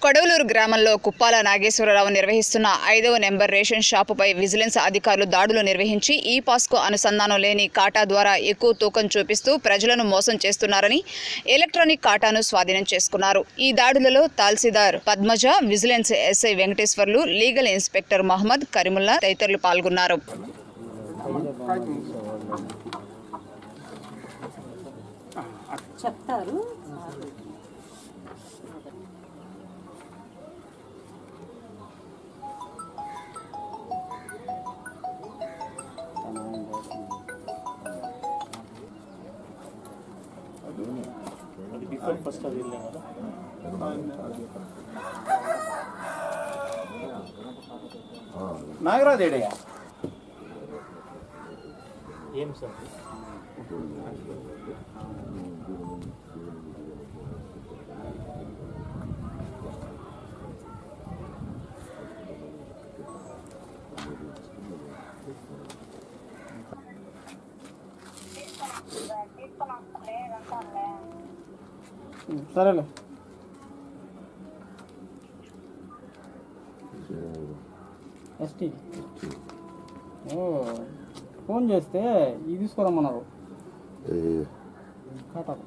కొడవలూరు గ్రామంలో కుప్పాల నాగేశ్వరరావు నిర్వహిస్తున్న ఐదవ నెంబర్ రేషన్ షాపుపై విజిలెన్స్ అధికారులు దాడులు నిర్వహించి ఈ పాస్కు అనుసంధానం లేని కాటా ద్వారా ఎక్కువ తూకం చూపిస్తూ ప్రజలను మోసం చేస్తున్నారని ఎలక్ట్రానిక్ కాటాను స్వాధీనం చేసుకున్నారు ఈ దాడులలో tahsildar Padmaja vigilance SI Venkateswarlu legal inspector Mohammed Kareemulla తదితరులు పాల్గొన్నారు చెప్తారు అది బిఫోర్ ఫస్ట్ అది వెళ్ళాం కదా నాగరాజ్ ఏడయ్యా ఏం సార్ సరేలే ఎస్టీ ఓ ఫోన్ చేస్తే ఇది తీసుకురమ్మన్నారు కాటాకు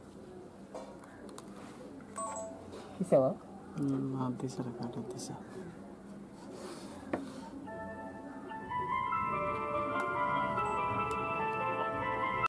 తీసావా తీసారా కాటా తీసా